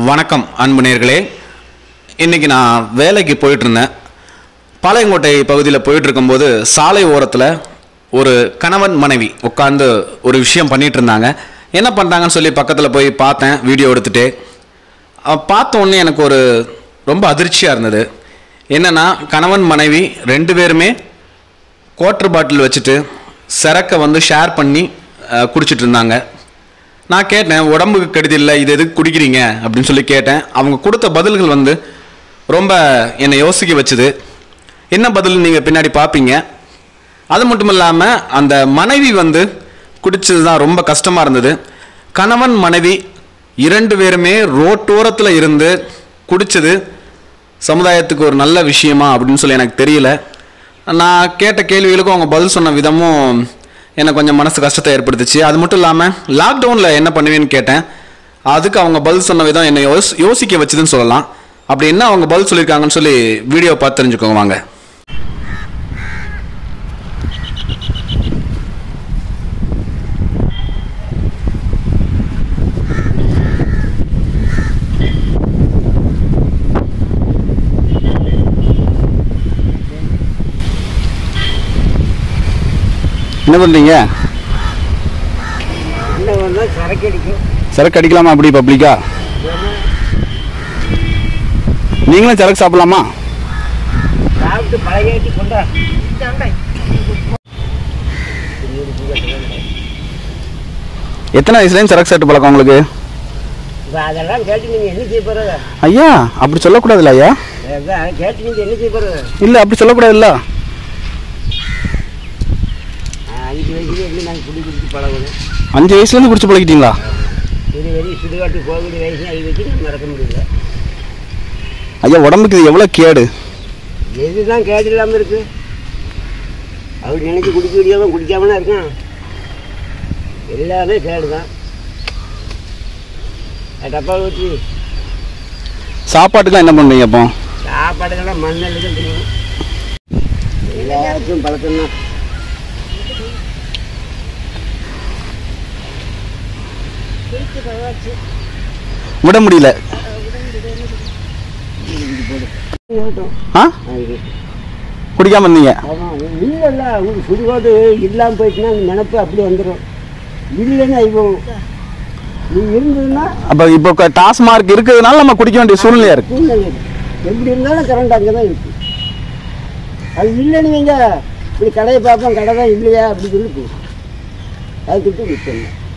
வணக்கம் அன்பு நேர்களே இன்னைக்கு நான் வேலைக்கு போயிட்டு இருந்தேன் பாளையங்கோட்டை பகுதியில் போயிட்டு இருக்கும்போது சாலை ஓரத்தில் ஒரு கணவன் மனைவி உட்காந்து ஒரு விஷயம் பண்ணிட்டு இருந்தாங்க என்ன பண்ணுறாங்கன்னு சொல்லி பக்கத்தில் போய் பார்த்தேன் வீடியோ எடுத்துட்டு அஹ் பார்த்த உடனே எனக்கு ஒரு ரொம்ப அதிர்ச்சியாக இருந்தது என்னன்னா கணவன் மனைவி ரெண்டு பேருமே குவார்ட்டர் பாட்டில் வச்சுட்டு சரக்கை வந்து ஷேர் பண்ணி அஹ், குடிச்சிட்டு இருந்தாங்க நான் கேட்டேன் உடம்புக்கு கெடுதி இல்லை இது எதுக்கு குடிக்கிறீங்க அப்படின்னு சொல்லி கேட்டேன் அவங்க கொடுத்த பதில்கள் வந்து ரொம்ப என்னை யோசிக்க வச்சுது என்ன பதில் நீங்கள் பின்னாடி பார்ப்பீங்க அது மட்டும் இல்லாமல் அந்த மனைவி வந்து குடிச்சது தான் ரொம்ப கஷ்டமாக இருந்தது கணவன் மனைவி இரண்டு பேருமே ரோட்டோரத்தில் இருந்து குடிச்சது சமுதாயத்துக்கு ஒரு நல்ல விஷயமா அப்படின்னு சொல்லி எனக்கு தெரியல நான் கேட்ட கேள்விகளுக்கும் அவங்க பதில் சொன்ன விதமும் எனக்கு கொஞ்சம் மனசு கஷ்டத்தை ஏற்படுத்துச்சு அது மட்டும் இல்லாமல் லாக்டவுனில் என்ன பண்ணுவேன்னு கேட்டேன் அதுக்கு அவங்க பதில் சொன்ன விதம் என்னை யோஸ் யோசிக்க வச்சுதுன்னு சொல்லலாம் அப்படி என்ன அவங்க பதில் சொல்லியிருக்காங்கன்னு சொல்லி வீடியோ பார்த்து தெரிஞ்சுக்கோங்க வாங்க என்ன பண்ணுறீங்க என்ன பண்ணா சரக்கு அடிக்கும் சரக்கு அடிக்கலாமா அப்படி பப்ளிக்கா நீங்களும் சரக்கு சாப்பிடலாமா சாப்பிட்டு பழகிட்டு கொண்டா எத்தனை வயசுலேயும் சரக்கு சாப்பிட்டு பழக்கம் உங்களுக்கு இப்போ அதெல்லாம் கேட்டு நீங்கள் என்ன செய்ய போகிறது ஐயா அப்படி சொல்லக்கூடாதுல்ல ஐயா அதான் கேட்டு நீங்கள் என்ன செய்ய போகிறது இல்லை அப்படி சொல்லக்கூடாதுல்ல அஞ்சு வயசுல இருந்து நாங்கள் குடி குடிச்சு பழகணும் அஞ்சு வயசுலேருந்து குடிச்சு பழகிட்டீங்களா இது வரையும் சுடுகாட்டு போகக்கூடிய வயசு அது வச்சு நம்ம மறக்க முடியல ஐயா உடம்புக்கு இது எவ்வளோ கேடு எதுதான் கேடு இல்லாமல் இருக்கு அவர் நினைச்சு குடிக்க முடியாமல் குடிக்காமலாம் இருக்கான் எல்லாமே கேடு தான் டப்பா ஊற்றி சாப்பாட்டுக்கெல்லாம் என்ன பண்ணுவீங்க அப்போ சாப்பாடுகள்லாம் மண்ணெல்லாம் தான் தெரியும் எல்லாருக்கும் பழக்கம் தான் விட முடியல ஆ குடிக்காம இருந்தீங்க ஆமாம் இல்லைல்ல உங்களுக்கு சுடுகாடு இல்லாமல் போயிடுச்சுன்னா அந்த நினப்பு அப்படி வந்துடும் இல்லைன்னா இப்போ நீ இருந்ததுன்னா அப்போ இப்போ டாஸ்மார்க் இருக்கிறதுனால நம்ம குடிக்க வேண்டிய சூழ்நிலையா இருக்கு சூழ்நிலை இருக்கு. எப்படி இருந்தாலும் கரண்ட் அங்கே தான் இருக்கு அது இல்லைன்னு வைங்க இப்படி கடையை பார்ப்போம் கடை தான் இல்லையா அப்படி சொல்லி போகும் அது திட்டு விட்டுருங்க